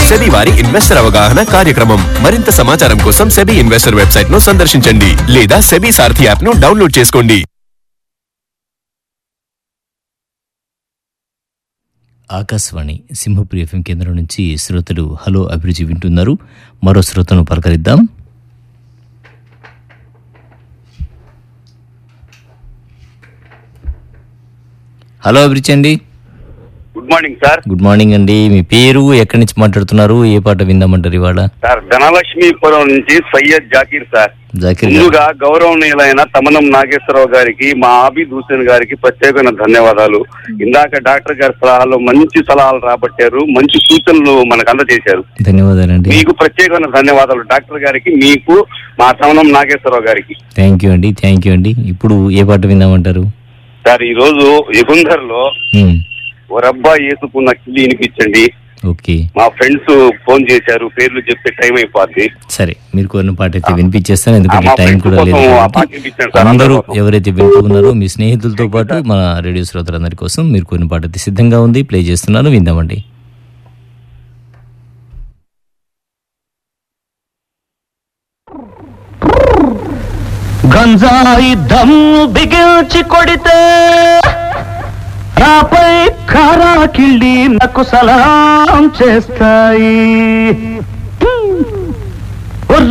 SEBI వారి investor అవగాహన కార్యక్రమం మరింత సమాచారం కోసం సెబీ ఇన్వెస్టర్ వెబ్సైట్ ను సందర్శించండి లేదా సెబీ సారథి యాప్ ను డౌన్లోడ్ చేసుకోండి ఆకాశవాణి సింహపురి ఎఫ్ఎం కేంద్రం నుంచి శ్రోతలు హలో అభిరుచి వింటున్నారు మరో శ్రోతను పలకరిద్దాం హలో అభిరుచి అండి good morning sir good morning అండి మీ పేరు ఎక్కడి నుంచి మాట్లాడుతున్నారు ఏ పాట విందామంటారు ఇవాళ సార్ ధనలక్ష్మీపురం నుంచి సయ్యద్ జాకీర్ సార్ జాకిర్ గారు ముందుగా గౌరవనీయులైన తమనం నాగేశ్వరరావు గారికి మా ఆబిద్ హుసేన్ గారికి ప్రత్యేకమైన ధన్యవాదాలు ఇందాక డాక్టర్ గారి సలహాలు మంచి సలహాలు రాబట్టారు మంచి సూచనలు మనకు అందజేశారు ధన్యవాదాలండి మీకు ప్రత్యేకమైన ధన్యవాదాలు డాక్టర్ గారికి మీకు మా తమనం నాగేశ్వరరావు గారికి థ్యాంక్ యూ అండి థ్యాంక్ యూ అండి ఇప్పుడు ఏ పాట విందామంటారు సార్ ఈ రోజు యుగుంధర్లో మ్మ్. ఓ రబ్బా వేసుకున్న కిల్లి వినిపించండి ఓకే మా ఫ్రెండ్స్ ఫోన్ చేశారు పేర్లు చెప్పే టైం అయిపోద్ది సరే మీరు కోరిన పాట అయితే వినిపించేస్తాను ఎందుకంటే మా టైం friends కూడా లేదు కోసం ఆ కాబట్టి. పాట వినిపించండి సార్, అందరూ అందరి కోసం. ఎవరైతే వింటూ ఉన్నారో మీ స్నేహితులతో పాటు మన రేడియో శ్రోతలందరి కోసం మీరు కోరిన పాట అయితే సిద్ధంగా ఉంది ప్లే చేస్తున్నాను విందామండి గంజాయి దమ్ము బిగించి కొడితే నాపై కారా కిళ్ళి నాకు సలాం చేస్తాయి